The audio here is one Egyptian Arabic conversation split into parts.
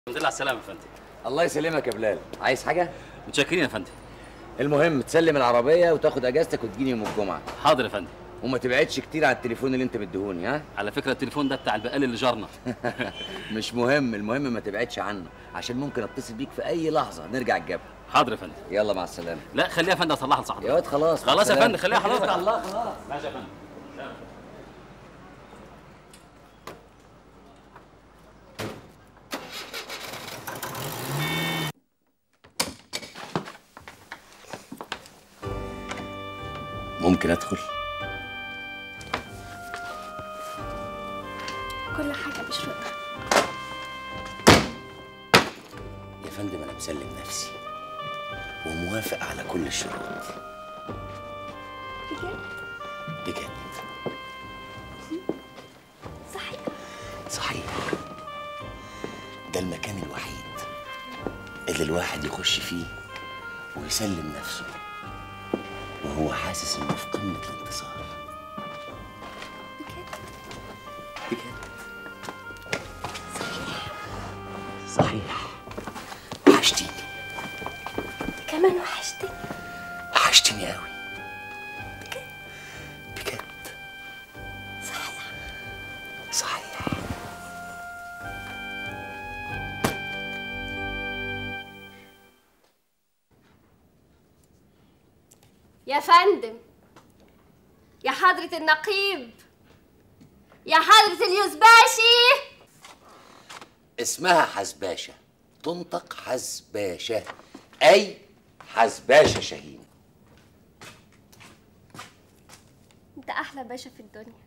الحمد لله على السلامة يا فندم الله يسلمك يا بلال عايز حاجه متشكرين يا فندم المهم تسلم العربيه وتاخد اجازتك وتجيني يوم الجمعه حاضر يا فندم وما تبعدش كتير على التليفون اللي انت مديهوني ها على فكرة التليفون ده بتاع البقال اللي جارنا مش مهم المهم ما تبعدش عنه عشان ممكن اتصل بيك في اي لحظه نرجع الجبل حاضر يا فندم يلا مع السلامه لا خليها يا فندم اصلحها لصاحبي يا واد خلاص مع خلاص يا السلامة. فندم خليها حضرتك اتكل على الله خلاص ماشي يا فندم ممكن ادخل كل حاجة بشروطها يا فندم انا مسلم نفسي وموافق على كل الشروط بجد بجد صحيح صحيح ده المكان الوحيد اللي الواحد يخش فيه ويسلم نفسه وهو حاسس انه في قمه الانتصار بجد بجد صحيح وحشتيني كمان وحشتني وحشتيني قوي بجد صحيح صحيح يا فندم يا حضرة النقيب يا حضرة اليوزباشي اسمها حزباشة تنطق حزباشة أي حزباشة شاهين انت احلى باشا في الدنيا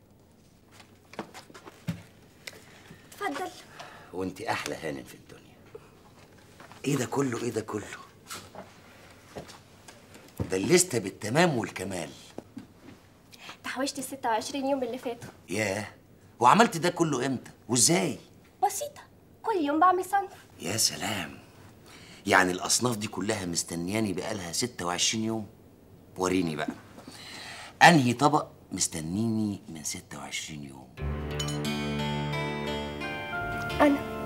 اتفضل وانت أحلى هانم في الدنيا إيه ده كله إيه ده كله ده الليستة بالتمام والكمال تحوشت ال 26 يوم اللي فاتوا ياه وعملت ده كله إمتى وإزاي بسيطة كل يوم بعمل صنف يا سلام يعني الأصناف دي كلها مستنياني بقالها 26 يوم وريني بقى أنهي طبق مستنيني من 26 يوم انا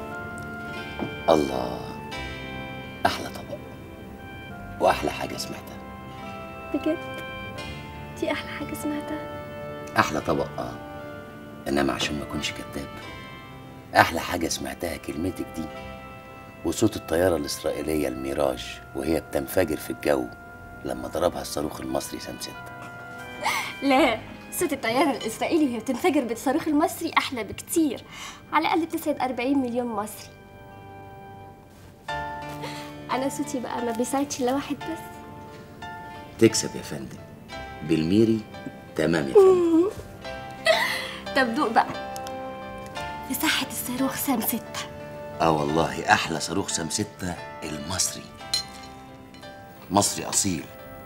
الله أحلى طبق وأحلى حاجة سمعتها بجد دي احلى حاجة سمعتها أحلى طبق آه إنما عشان ما أكونش كذاب أحلى حاجة سمعتها كلمتك دي وصوت الطيارة الإسرائيلية الميراج وهي بتنفجر في الجو لما ضربها الصاروخ المصري سام ستة لا صوت الطيارة الإسرائيلي وهي بتنفجر بالصاروخ المصري أحلى بكتير على الأقل بتسعد 40 مليون مصري أنا صوتي بقى ما بيساعدش إلا واحد بس تكسب يا فندم بالميري تمام يا فندم طب دوق بقى في صحة الصاروخ سام ستة اه والله احلى صاروخ سام ستة المصري مصري اصيل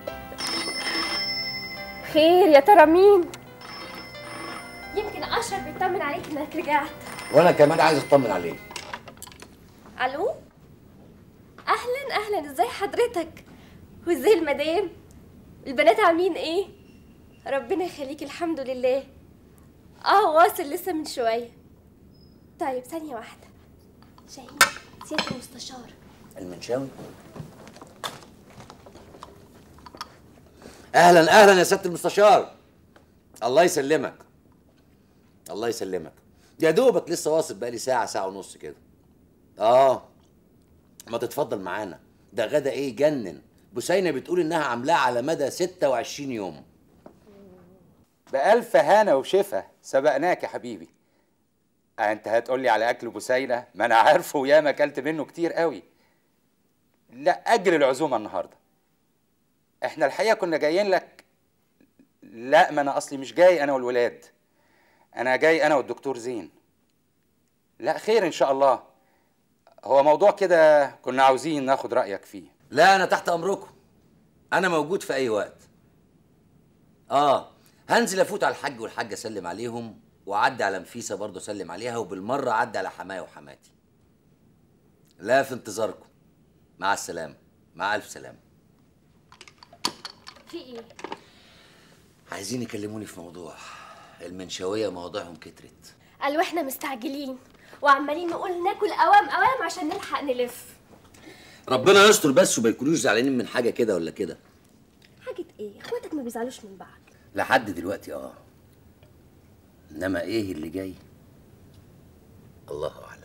خير يا ترى مين؟ يمكن أشرف بيطمن عليك إنك رجعت وانا كمان عايز اطمن عليك ألو؟ أهلا أهلا إزاي حضرتك؟ وإزاي المدام؟ البنات عاملين إيه؟ ربنا يخليك الحمد لله اه واصل لسه من شوية طيب ثانية واحدة شاهين سيادة المستشار المنشاوي اهلا اهلا يا سياده المستشار الله يسلمك الله يسلمك يا دوبك لسه واصل بقالي ساعه ساعه ونص كده اه ما تتفضل معانا ده غدا ايه يجنن بسينة بتقول انها عاملاه على مدى 26 يوم بألف هنا وشفا سبقناك يا حبيبي انت هتقول لي على اكل بوسينة ما انا عارفه وياما اكلت منه كتير قوي لا اجل العزومه النهارده احنا الحقيقه كنا جايين لك لا ما انا اصلي مش جاي انا والولاد انا جاي انا والدكتور زين لا خير ان شاء الله هو موضوع كده كنا عاوزين ناخد رايك فيه لا انا تحت امركم انا موجود في اي وقت اه هنزل افوت على الحاج والحاج اسلم عليهم واعدي على نفيسه برضه اسلم عليها وبالمره اعدي على حماية وحماتي لا في انتظاركم مع السلامه مع الف سلامه في إيه؟ عايزين يكلموني في موضوع المنشاويه مواضيعهم كترت قالوا إحنا مستعجلين وعمالين نقول ناكل اوام اوام عشان نلحق نلف ربنا يستر بس وما يكونوش زعلانين من حاجه كده ولا كده حاجه ايه اخواتك ما بيزعلوش من بعض لحد دلوقتي اه انما ايه اللي جاي الله اعلم